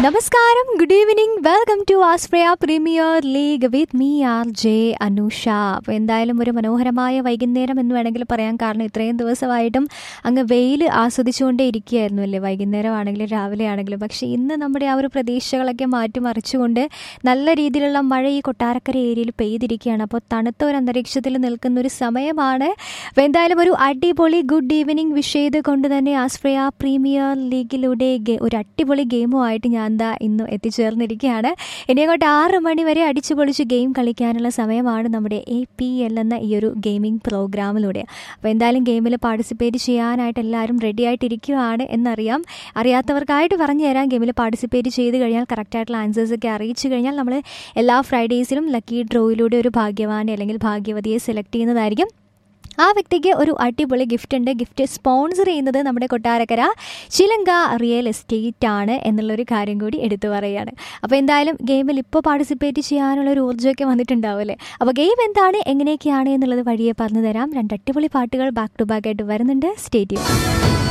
നമസ്കാരം good evening welcome to Aspraya premier league with me R J Anusha അപ്പോൾ എന്തായാലും ഒരു മനോഹരമായ വൈകുന്നേരം എന്ന് വേണമെങ്കിൽ പറയാൻ കാരണം ഇത്രയും ദിവസമായിട്ടും അങ്ങ് വെയിൽ ആസ്വദിച്ചുകൊണ്ടേ ഇരിക്കുകയായിരുന്നു അല്ലേ വൈകുന്നേരം ആണെങ്കിലും രാവിലെ ആണെങ്കിലും പക്ഷേ ഇന്ന് നമ്മുടെ ആ ഒരു പ്രതീക്ഷകളൊക്കെ മാറ്റിമറിച്ചുകൊണ്ട് നല്ല രീതിയിലുള്ള മഴ ഈ കൊട്ടാരക്കര ഏരിയയിൽ പെയ്തിരിക്കുകയാണ് അപ്പോൾ തണുത്ത ഒരു അന്തരീക്ഷത്തിൽ നിൽക്കുന്ന ഒരു സമയമാണ് അപ്പോൾ എന്തായാലും ഒരു അടിപൊളി ഗുഡ് ഈവനിങ് വിഷ് ചെയ്ത് കൊണ്ട് തന്നെ ആസ്പ്രയ പ്രീമിയർ ലീഗിലൂടെ ഗെ- ഒരു അടിപൊളി ഗെയിമുമായിട്ട് ഞാൻ ദാ ഇന്ന് എത്തിച്ചേർന്നിരിക്കുകയാണ് ഇനി അങ്ങോട്ട് ആറ് മണി വരെ അടിച്ചു പൊളിച്ച് ഗെയിം കളിക്കാനുള്ള സമയമാണ് നമ്മുടെ എ പി എൽ എന്ന ഈ ഒരു ഗെയിമിംഗ് പ്രോഗ്രാമിലൂടെ അപ്പോൾ എന്തായാലും ഗെയിമിൽ പാർട്ടിസിപ്പേറ്റ് ചെയ്യാനായിട്ട് എല്ലാവരും റെഡി ആയിട്ടിരിക്കുകയാണ് എന്നറിയാം അറിയാത്തവർക്കായിട്ട് പറഞ്ഞു തരാം ഗെയിമിൽ പാർട്ടിസിപ്പേറ്റ് ചെയ്ത് കഴിഞ്ഞാൽ കറക്റ്റായിട്ടുള്ള ആൻസേഴ്സ് ഒക്കെ അറിയിച്ചു കഴിഞ്ഞാൽ നമ്മൾ എല്ലാ ഫ്രൈഡേയ്സിലും ലക്കി ഡ്രോയിലൂടെ ഒരു ഭാഗ്യവാനെ അല്ലെങ്കിൽ ഭാഗ്യവതിയെ സെലക്ട് ചെയ്യുന്നതായിരിക്കും ആ വ്യക്തിക്ക് ഒരു അടിപൊളി ഗിഫ്റ്റ് ഉണ്ട് ഗിഫ്റ്റ് സ്പോൺസർ ചെയ്യുന്നത് നമ്മുടെ കൊട്ടാരക്കര ചിലങ്ക റിയൽ എസ്റ്റേറ്റ് ആണ് എന്നുള്ളൊരു കാര്യം കൂടി എടുത്തു പറയുകയാണ് അപ്പോൾ എന്തായാലും ഗെയിമിൽ ഇപ്പോൾ പാർട്ടിസിപ്പേറ്റ് ചെയ്യാനുള്ള ഒരു ഊർജ്ജമൊക്കെ വന്നിട്ടുണ്ടാവും അല്ലേ അപ്പോൾ ഗെയിം എന്താണ് എങ്ങനെയൊക്കെയാണ് എന്നുള്ളത് വഴിയെ പറഞ്ഞു തരാം രണ്ട് അടിപൊളി പാട്ടുകൾ ബാക്ക് ടു ബാക്ക് ആയിട്ട് വരുന്നുണ്ട് സ്റ്റേറ്റ്